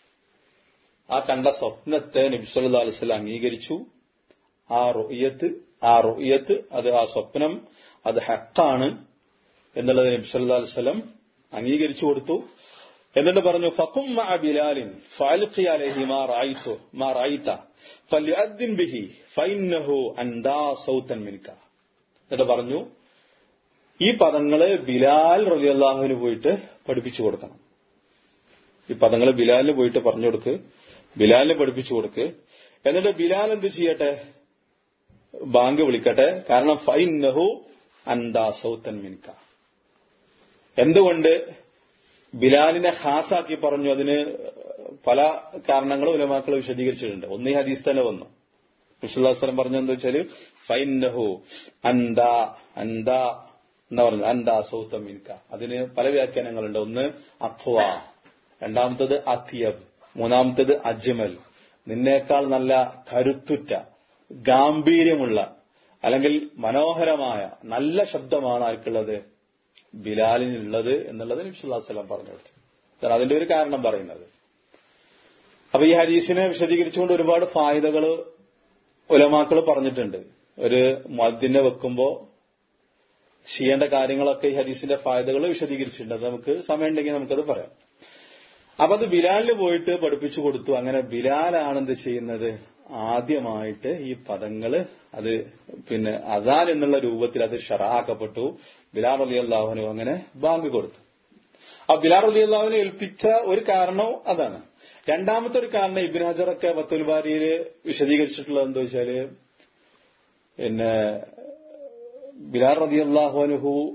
Speaker 1: ആ കണ്ട സ്വപ്നത്തെ നബി സല്ലാ അലിസ്ലം അംഗീകരിച്ചു ആ റൊയ്യത്ത് ആ റൊയ്യത്ത് അത് ആ സ്വപ്നം അത് ഹക്കാണ് എന്നുള്ളത് നബി സല്ലാ അലിസ്ലം അംഗീകരിച്ചു കൊടുത്തു എന്നിട്ട് പറഞ്ഞു ഫക്കും ബിലാലിൻ ഫാൽഖി അലഹി മാ റായിത്തു മാ റായിത്ത ഫല്യുഅദ്ദിൻ ബിഹി ഫൈന്നഹു അൻദാ സൗത്തൻ മിൻക എന്നിട്ട് പറഞ്ഞു ഈ പദങ്ങള് ബിലാൽ റലിയല്ലാഹുവിന് പോയിട്ട് പഠിപ്പിച്ചു കൊടുക്കണം ഈ പദങ്ങൾ ബിലാലിന് പോയിട്ട് പറഞ്ഞു കൊടുക്ക് ബിലാലിന് പഠിപ്പിച്ചു കൊടുക്ക് എന്നിട്ട് ബിലാൽ എന്ത് ചെയ്യട്ടെ ബാങ്ക് വിളിക്കട്ടെ കാരണം ഫൈന്നഹു അൻദാ സൗത്തൻ മിൻക എന്തുകൊണ്ട് ബിലാലിനെ ഹാസാക്കി പറഞ്ഞു അതിന് പല കാരണങ്ങളും ഉലമാക്കൾ വിശദീകരിച്ചിട്ടുണ്ട് ഒന്ന് ഈ ഹദീസ് തന്നെ വന്നു വിഷ്ണുസ്ലം പറഞ്ഞു എന്താ വെച്ചാല് ഫൈനഹു അന്ത അന്ത എന്താ പറഞ്ഞത് അന്ത സൗത്തം മിൻക അതിന് പല വ്യാഖ്യാനങ്ങളുണ്ട് ഒന്ന് അത്വ രണ്ടാമത്തത് അത്തിയബ് മൂന്നാമത്തത് അജ്മൽ നിന്നേക്കാൾ നല്ല കരുത്തുറ്റ ഗാംഭീര്യമുള്ള അല്ലെങ്കിൽ മനോഹരമായ നല്ല ശബ്ദമാണ് ആർക്കുള്ളത് ബിലാലിനുള്ളത് എന്നുള്ളത് നബ്സുല്ലാസ്ലാം പറഞ്ഞു കൊടുത്തു അതാണ് അതിന്റെ ഒരു കാരണം പറയുന്നത് അപ്പൊ ഈ ഹദീസിനെ വിശദീകരിച്ചുകൊണ്ട് ഒരുപാട് ഫായിദകൾ ഉലമാക്കൾ പറഞ്ഞിട്ടുണ്ട് ഒരു മദ്ദിനെ വെക്കുമ്പോ ചെയ്യേണ്ട കാര്യങ്ങളൊക്കെ ഈ ഹദീസിന്റെ ഫായതകൾ വിശദീകരിച്ചിട്ടുണ്ട് അത് നമുക്ക് സമയമുണ്ടെങ്കിൽ നമുക്കത് പറയാം അപ്പൊ അത് ബിലാലിന് പോയിട്ട് പഠിപ്പിച്ചു കൊടുത്തു അങ്ങനെ ബിലാലാണ് എന്ത് ചെയ്യുന്നത് ആദ്യമായിട്ട് ഈ പദങ്ങള് അത് പിന്നെ അദാൻ എന്നുള്ള രൂപത്തിൽ അത് ഷറാക്കപ്പെട്ടു ബിലാൽ അലി അള്ളാഹുനു അങ്ങനെ ബാങ്ക് കൊടുത്തു ആ ബിലാൽ അലി അള്ളാഹുവിനെ ഏൽപ്പിച്ച ഒരു കാരണവും അതാണ് രണ്ടാമത്തെ ഒരു കാരണം ഇബിൻ ഹജറൊക്കെ ബത്തുൽ ബാരിയിൽ വിശദീകരിച്ചിട്ടുള്ളത് എന്താ വെച്ചാല് പിന്നെ ബിലാൽ റതി അള്ളാഹുനുഹു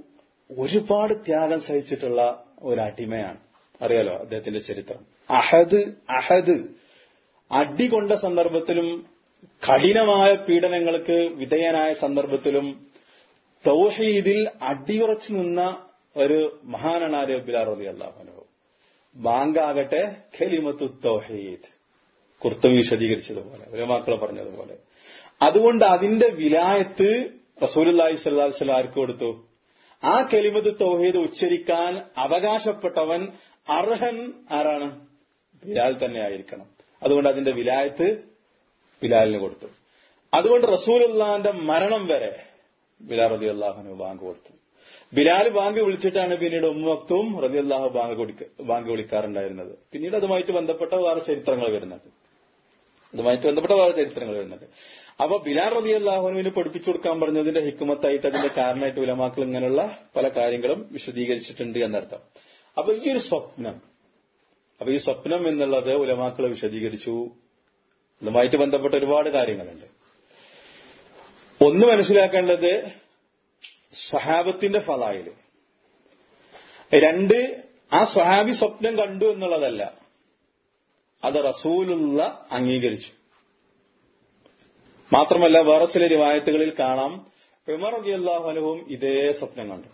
Speaker 1: ഒരുപാട് ത്യാഗം സഹിച്ചിട്ടുള്ള ഒരു അടിമയാണ് അറിയാലോ അദ്ദേഹത്തിന്റെ ചരിത്രം അഹദ് അഹദ് അടി കൊണ്ട സന്ദർഭത്തിലും കഠിനമായ പീഡനങ്ങൾക്ക് വിധേയനായ സന്ദർഭത്തിലും തൗഹീദിൽ അടിയുറച്ചു നിന്ന ഒരു മഹാനാണ് ആര്യ ബിലാർ റബി അള്ളാഹുനു ബാങ്കാകട്ടെ ഖലിമത്തു തൗഹീദ് കുർത്തും വിശദീകരിച്ചതുപോലെ ഉലമാക്കൾ പറഞ്ഞതുപോലെ അതുകൊണ്ട് അതിന്റെ വിലായത്ത് റസൂലി സ്വല്ലാസ്ലം ആർക്ക് കൊടുത്തു ആ കെലിമത്ത് തൗഹീദ് ഉച്ചരിക്കാൻ അവകാശപ്പെട്ടവൻ അർഹൻ ആരാണ് ബിലാൽ തന്നെ ആയിരിക്കണം അതുകൊണ്ട് അതിന്റെ വിലായത്ത് ബിലാലിന് കൊടുത്തു അതുകൊണ്ട് റസൂലുള്ളാന്റെ മരണം വരെ ബിലാൽ റതി അള്ളാഹുന് ബാങ്ക് കൊടുത്തു ബിലാൽ ബാങ്ക് വിളിച്ചിട്ടാണ് പിന്നീട് ഉമ്മക്തും റതി അള്ളാഹു ബാങ്ക് കൊടുക്ക ബാങ്ക് വിളിക്കാറുണ്ടായിരുന്നത് പിന്നീട് അതുമായിട്ട് ബന്ധപ്പെട്ട വേറെ ചരിത്രങ്ങൾ വരുന്നുണ്ട് അതുമായിട്ട് ബന്ധപ്പെട്ട വേറെ ചരിത്രങ്ങൾ വരുന്നുണ്ട് അപ്പൊ ബിലാൽ റതി അള്ളാഹുനുവിന് പഠിപ്പിച്ചു കൊടുക്കാൻ പറഞ്ഞതിന്റെ ഹിക്കുമത്തായിട്ട് അതിന്റെ കാരണമായിട്ട് ഉലമാക്കൾ ഇങ്ങനെയുള്ള പല കാര്യങ്ങളും വിശദീകരിച്ചിട്ടുണ്ട് എന്നർത്ഥം അപ്പൊ ഈ ഒരു സ്വപ്നം അപ്പൊ ഈ സ്വപ്നം എന്നുള്ളത് ഉലമാക്കൾ വിശദീകരിച്ചു ഇതുമായിട്ട് ബന്ധപ്പെട്ട ഒരുപാട് കാര്യങ്ങളുണ്ട് ഒന്ന് മനസ്സിലാക്കേണ്ടത് സ്വഹാബത്തിന്റെ ഫലായില് രണ്ട് ആ സ്വഹാബി സ്വപ്നം കണ്ടു എന്നുള്ളതല്ല അത് റസൂലുള്ള അംഗീകരിച്ചു മാത്രമല്ല വേറെ ചില റിവായത്തുകളിൽ കാണാം ഉമർ റതി അള്ളാഹു ഇതേ സ്വപ്നം കണ്ടു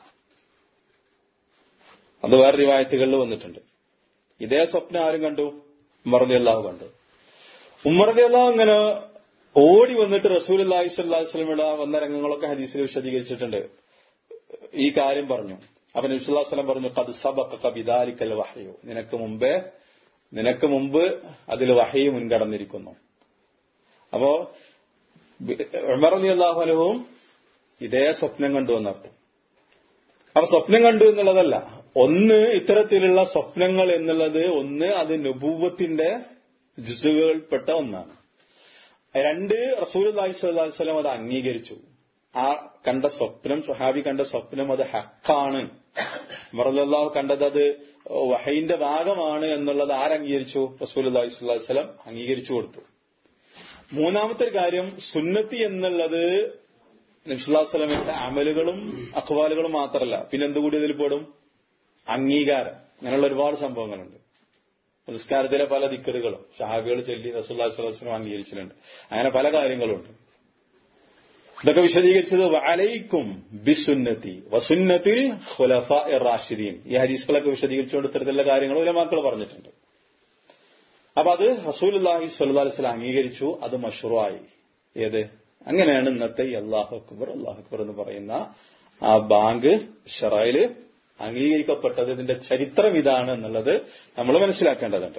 Speaker 1: അത് വേറെ റിവായത്തുകളിൽ വന്നിട്ടുണ്ട് ഇതേ സ്വപ്നം ആരും കണ്ടു ഉമർ റതി അള്ളാഹു കണ്ടു ഉമർ റതി അള്ളാഹു ഇങ്ങനെ ഓടി വന്നിട്ട് റസൂൽ അള്ളാഹി സ്വല്ലാഹു വസ്ലമിയുടെ വന്ന രംഗങ്ങളൊക്കെ ഹദീസിൽ വിശദീകരിച്ചിട്ടുണ്ട് ഈ കാര്യം പറഞ്ഞു അപ്പൊ നബിസ്വല്ലാ സ്വലം പറഞ്ഞു കത് സബക്ക കബിദാലിക്കൽ വഹയോ നിനക്ക് മുമ്പേ നിനക്ക് മുമ്പ് അതിൽ വഹയി മുൻകടന്നിരിക്കുന്നു അപ്പോ ഉമർ അലി അള്ളാഹുലവും ഇതേ സ്വപ്നം കണ്ടു എന്നർത്ഥം അപ്പൊ സ്വപ്നം കണ്ടു എന്നുള്ളതല്ല ഒന്ന് ഇത്തരത്തിലുള്ള സ്വപ്നങ്ങൾ എന്നുള്ളത് ഒന്ന് അത് നുപൂവത്തിന്റെ ജുസുകൾപ്പെട്ട ഒന്നാണ് രണ്ട് റസൂൽ അള്ളാഹി സ്വല്ലാസ്ലം അത് അംഗീകരിച്ചു ആ കണ്ട സ്വപ്നം സുഹാബി കണ്ട സ്വപ്നം അത് ഹക്കാണ് മറല്ലാഹു കണ്ടത് അത് വഹയിന്റെ ഭാഗമാണ് എന്നുള്ളത് ആരംഗീകരിച്ചു റസൂൽ അള്ളാഹി സ്വല്ലാസ്ലം അംഗീകരിച്ചു കൊടുത്തു മൂന്നാമത്തെ ഒരു കാര്യം സുന്നത്തി എന്നുള്ളത് നബ്സുല്ലാസ്ലമിന്റെ അമലുകളും അഖ്വാലുകളും മാത്രമല്ല പിന്നെ എന്തുകൂടി ഇതിൽ പെടും അംഗീകാരം അങ്ങനെയുള്ള ഒരുപാട് സംഭവങ്ങളുണ്ട് നിസ്കാരത്തിലെ പല ദിക്കറുകളും ഷഹാബികൾ ചൊല്ലി റസൂല്ലാ സ്വലം അംഗീകരിച്ചിട്ടുണ്ട് അങ്ങനെ പല കാര്യങ്ങളുണ്ട് ഇതൊക്കെ വിശദീകരിച്ചത് വലൈക്കും ബിസുന്നത്തി വസുന്നത്തിൽ ഖുലഫ റാഷിദീൻ ഈ ഹദീസുകളൊക്കെ വിശദീകരിച്ചുകൊണ്ട് ഇത്തരത്തിലുള്ള കാര്യങ്ങൾ ഉലമാക്കൾ പറഞ്ഞിട്ടുണ്ട് അപ്പൊ അത് റസൂലുല്ലാഹി സ്വല്ലാ വസ്ലം അംഗീകരിച്ചു അത് മഷുറായി ഏത് അങ്ങനെയാണ് ഇന്നത്തെ ഈ അള്ളാഹു അക്ബർ അള്ളാഹു അക്ബർ എന്ന് പറയുന്ന ആ ബാങ്ക് ഷറായില് അംഗീകരിക്കപ്പെട്ടത് ഇതിന്റെ ചരിത്രം ഇതാണ് എന്നുള്ളത് നമ്മൾ മനസ്സിലാക്കേണ്ടതുണ്ട്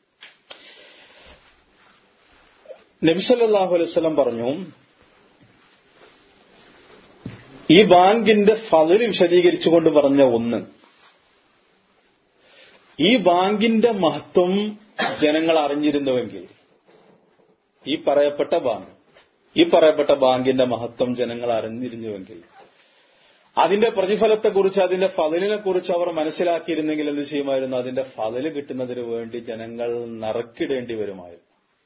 Speaker 1: നബിസല്ലാഹു അലൈവല്ലം പറഞ്ഞു ഈ ബാങ്കിന്റെ ഫതിൽ വിശദീകരിച്ചുകൊണ്ട് പറഞ്ഞ ഒന്ന് ഈ ബാങ്കിന്റെ മഹത്വം ജനങ്ങൾ അറിഞ്ഞിരുന്നുവെങ്കിൽ ഈ പറയപ്പെട്ട ബാങ്ക് ഈ പറയപ്പെട്ട ബാങ്കിന്റെ മഹത്വം ജനങ്ങൾ അറിഞ്ഞിരുന്നുവെങ്കിൽ അതിന്റെ പ്രതിഫലത്തെക്കുറിച്ച് അതിന്റെ ഫതിലിനെ കുറിച്ച് അവർ മനസ്സിലാക്കിയിരുന്നെങ്കിൽ എന്ത് ചെയ്യുമായിരുന്നു അതിന്റെ ഫതില് കിട്ടുന്നതിന് വേണ്ടി ജനങ്ങൾ നറുക്കിടേണ്ടി വരുമായിരുന്നു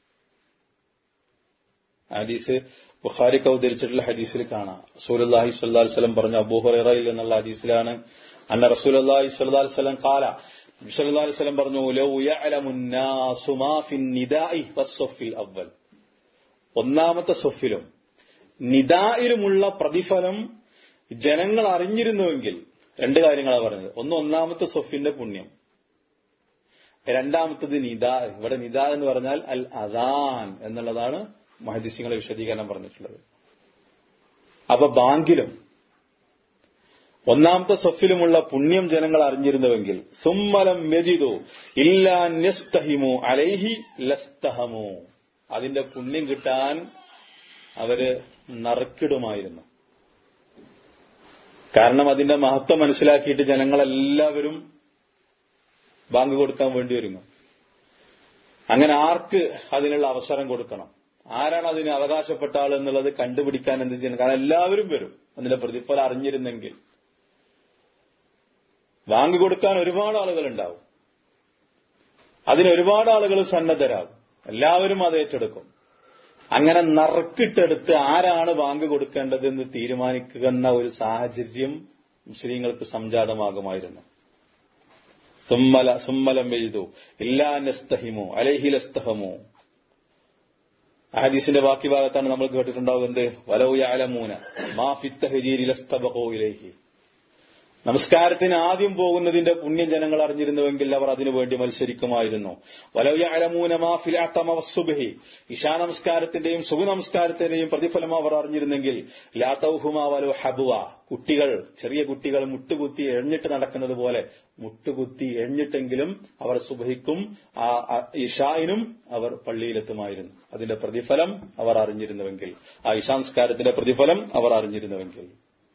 Speaker 1: ഹദീസ് ബുഖാരിക്ക് അവതരിച്ചിട്ടുള്ള ഹദീസിൽ കാണാം റസൂലി സ്വല്ലാ വസ്ലം പറഞ്ഞു അബൂഹുറയിൽ എന്നുള്ള ഹദീസിലാണ് അന്ന റസൂലി സ്വല്ലാ വസ്ലം കാല സല്ലല്ലാഹു അലൈഹി വസല്ലം പറഞ്ഞു ലൗ യഅലമുന്നാസു മാ ഫിൻ നിദാഇ വസ്സഫിൽ അവൽ ഒന്നാമത്തെ സൊഫിലും നിദായിലുമുള്ള പ്രതിഫലം ജനങ്ങൾ അറിഞ്ഞിരുന്നുവെങ്കിൽ രണ്ട് കാര്യങ്ങളാണ് പറഞ്ഞത് ഒന്ന് ഒന്നാമത്തെ സൊഫിന്റെ പുണ്യം രണ്ടാമത്തത് നിദാ ഇവിടെ നിദാ എന്ന് പറഞ്ഞാൽ അൽ അദാൻ എന്നുള്ളതാണ് മഹദിസിങ്ങളെ വിശദീകരണം പറഞ്ഞിട്ടുള്ളത് അപ്പൊ ബാങ്കിലും ഒന്നാമത്തെ സൊഫിലുമുള്ള പുണ്യം ജനങ്ങൾ അറിഞ്ഞിരുന്നുവെങ്കിൽ സുമ്മലം മെജിദു ഇല്ലാസ്തഹിമു അലൈഹി ലസ്തഹമു അതിന്റെ പുണ്യം കിട്ടാൻ അവര് നറുക്കിടുമായിരുന്നു കാരണം അതിന്റെ മഹത്വം മനസ്സിലാക്കിയിട്ട് ജനങ്ങളെല്ലാവരും ബാങ്ക് കൊടുക്കാൻ വേണ്ടി ഒരുങ്ങും അങ്ങനെ ആർക്ക് അതിനുള്ള അവസരം കൊടുക്കണം ആരാണ് അതിന് അവകാശപ്പെട്ട ആൾ എന്നുള്ളത് കണ്ടുപിടിക്കാൻ എന്ത് ചെയ്യണം കാരണം എല്ലാവരും വരും അതിന്റെ പ്രതിഫലം അറിഞ്ഞിരുന്നെങ്കിൽ ബാങ്ക് കൊടുക്കാൻ ഒരുപാട് ആളുകൾ ഉണ്ടാവും അതിന് ഒരുപാട് ആളുകൾ സന്നദ്ധരാകും എല്ലാവരും അത് ഏറ്റെടുക്കും അങ്ങനെ നറുക്കിട്ടെടുത്ത് ആരാണ് ബാങ്ക് കൊടുക്കേണ്ടതെന്ന് തീരുമാനിക്കുന്ന ഒരു സാഹചര്യം മുസ്ലിങ്ങൾക്ക് സംജാതമാകുമായിരുന്നു സുമ്മല സുമ്മലം എഴുതു ഇല്ലാ നസ്തഹിമു അലൈഹിലസ്തഹമു ഹദീസിന്റെ ബാക്കി ഭാഗത്താണ് നമ്മൾ കേട്ടിട്ടുണ്ടാവുന്നത് വലൗ യാലമൂന മാ ഫിത്തഹജീരിലസ്തബഖോ ഇലൈഹി നമസ്കാരത്തിന് ആദ്യം പോകുന്നതിന്റെ പുണ്യം ജനങ്ങൾ അറിഞ്ഞിരുന്നുവെങ്കിൽ അവർ അതിനുവേണ്ടി മത്സരിക്കുമായിരുന്നു വലൗയാലമൂനമാഫിലാത്തമസുബഹി ഇഷാ നമസ്കാരത്തിന്റെയും സുഖ നമസ്കാരത്തിന്റെയും പ്രതിഫലം അവർ അറിഞ്ഞിരുന്നെങ്കിൽ ലാത്തൗഹുമാ വലോ ഹബുവ കുട്ടികൾ ചെറിയ കുട്ടികൾ മുട്ടുകുത്തി എഴഞ്ഞിട്ട് നടക്കുന്നത് പോലെ മുട്ടുകുത്തി എഴഞ്ഞിട്ടെങ്കിലും അവർ സുബഹിക്കും ആ ഇഷായിനും അവർ പള്ളിയിലെത്തുമായിരുന്നു അതിന്റെ പ്രതിഫലം അവർ അറിഞ്ഞിരുന്നുവെങ്കിൽ ആ ഇഷാംസ്കാരത്തിന്റെ പ്രതിഫലം അവർ അറിഞ്ഞിരുന്നുവെങ്കിൽ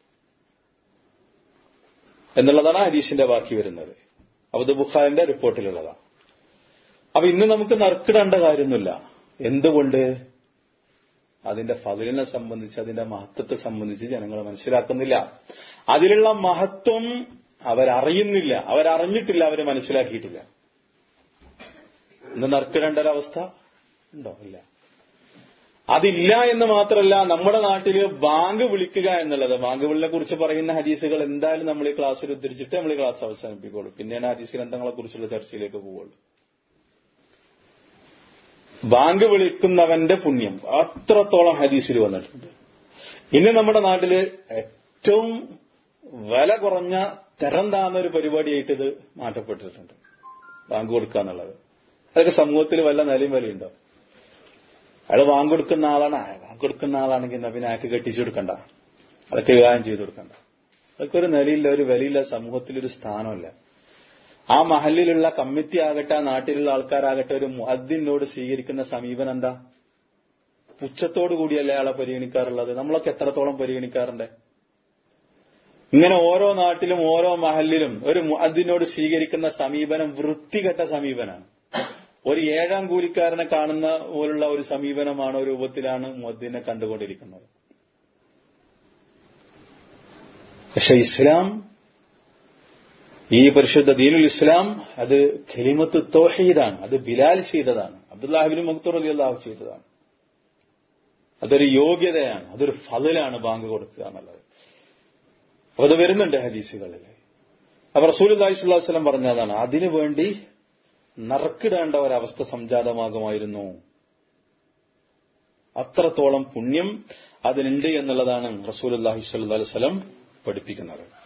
Speaker 1: എന്നുള്ളതാണ് ഹരീഷിന്റെ ബാക്കി വരുന്നത് അബുദ് ബുഖാരിന്റെ റിപ്പോർട്ടിലുള്ളതാണ് അപ്പൊ ഇന്ന് നമുക്ക് നറുക്കിടേണ്ട കാര്യമൊന്നുമില്ല എന്തുകൊണ്ട് അതിന്റെ ഫതിലിനെ സംബന്ധിച്ച് അതിന്റെ മഹത്വത്തെ സംബന്ധിച്ച് ജനങ്ങൾ മനസ്സിലാക്കുന്നില്ല അതിലുള്ള മഹത്വം അവരറിയുന്നില്ല അവരറിഞ്ഞിട്ടില്ല അവര് മനസ്സിലാക്കിയിട്ടില്ല ഇന്ന് നറുക്കിടേണ്ട ഒരവസ്ഥ ഉണ്ടോ ഇല്ല അതില്ല എന്ന് മാത്രമല്ല നമ്മുടെ നാട്ടില് ബാങ്ക് വിളിക്കുക എന്നുള്ളത് ബാങ്ക് വിളിനെ കുറിച്ച് പറയുന്ന ഹദീസുകൾ എന്തായാലും നമ്മൾ ഈ ക്ലാസ്സിൽ ഉദ്ധരിച്ചിട്ട് നമ്മൾ ഈ ക്ലാസ് അവസാനിപ്പിക്കുള്ളൂ പിന്നെയാണ് ഹദീസ് ഗ്രന്ഥങ്ങളെ കുറിച്ചുള്ള ചർച്ചയിലേക്ക് പോവുള്ളൂ ബാങ്ക് വിളിക്കുന്നവന്റെ പുണ്യം അത്രത്തോളം ഹദീസിൽ വന്നിട്ടുണ്ട് ഇന്ന് നമ്മുടെ നാട്ടില് ഏറ്റവും വില കുറഞ്ഞ തരം താന്ന ഒരു പരിപാടിയായിട്ട് ഇത് മാറ്റപ്പെട്ടിട്ടുണ്ട് ബാങ്ക് കൊടുക്കുക എന്നുള്ളത് അതൊക്കെ സമൂഹത്തിൽ വല്ല നിലയും വിലയുണ്ടോ അയാൾ വാങ്ങിക്കൊടുക്കുന്ന ആളാണ് വാങ്ങിക്കൊടുക്കുന്ന ആളാണെങ്കിൽ എന്നാ പിന്നെ അയാൾക്ക് കെട്ടിച്ചു കൊടുക്കണ്ട അതൊക്കെ വിവാഹം ചെയ്തു കൊടുക്കണ്ട അതൊക്കെ ഒരു നിലയില്ല ഒരു വിലയില്ല സമൂഹത്തിലൊരു സ്ഥാനമല്ല ആ മഹലിലുള്ള കമ്മിറ്റി ആകട്ടെ ആ നാട്ടിലുള്ള ആൾക്കാരാകട്ടെ ഒരു മുഅദ്ദിനോട് സ്വീകരിക്കുന്ന സമീപനം എന്താ പുച്ഛത്തോടു കൂടിയല്ലേ അയാളെ പരിഗണിക്കാറുള്ളത് നമ്മളൊക്കെ എത്രത്തോളം പരിഗണിക്കാറുണ്ട് ഇങ്ങനെ ഓരോ നാട്ടിലും ഓരോ മഹലിലും ഒരു മുഅദ്ദിനോട് സ്വീകരിക്കുന്ന സമീപനം വൃത്തികെട്ട സമീപനാണ് ഒരു ഏഴാം കൂലിക്കാരനെ കാണുന്ന പോലുള്ള ഒരു സമീപനമാണ് ഒരു രൂപത്തിലാണ് മുദ്ദിനെ കണ്ടുകൊണ്ടിരിക്കുന്നത് പക്ഷെ ഇസ്ലാം ഈ പരിശുദ്ധ ദീനുൽ ഇസ്ലാം അത് ഖലിമത്ത് തോഹീദാണ് അത് ബിലാൽ ചെയ്തതാണ് അബ്ദുല്ലാഹിബിൻ മക്തൂർ അലി അള്ളാഹു ചെയ്തതാണ് അതൊരു യോഗ്യതയാണ് അതൊരു ഫതിലാണ് ബാങ്ക് കൊടുക്കുക എന്നുള്ളത് അപ്പൊ അത് വരുന്നുണ്ട് ഹദീസുകളിൽ അപ്പൊ റസൂൽ അള്ളാഹി സ്വല്ലാഹു വസ്ലം പറഞ്ഞതാണ് അതിനു വേണ്ടി നറുക്കിടേണ്ട ഒരവസ്ഥ സംജാതമാകുമായിരുന്നു അത്രത്തോളം പുണ്യം അതിനുണ്ട് എന്നുള്ളതാണ് റസൂൽ അള്ളാഹി സ്വല്ലു വസ്ലം പഠിപ്പിക്കുന്നത്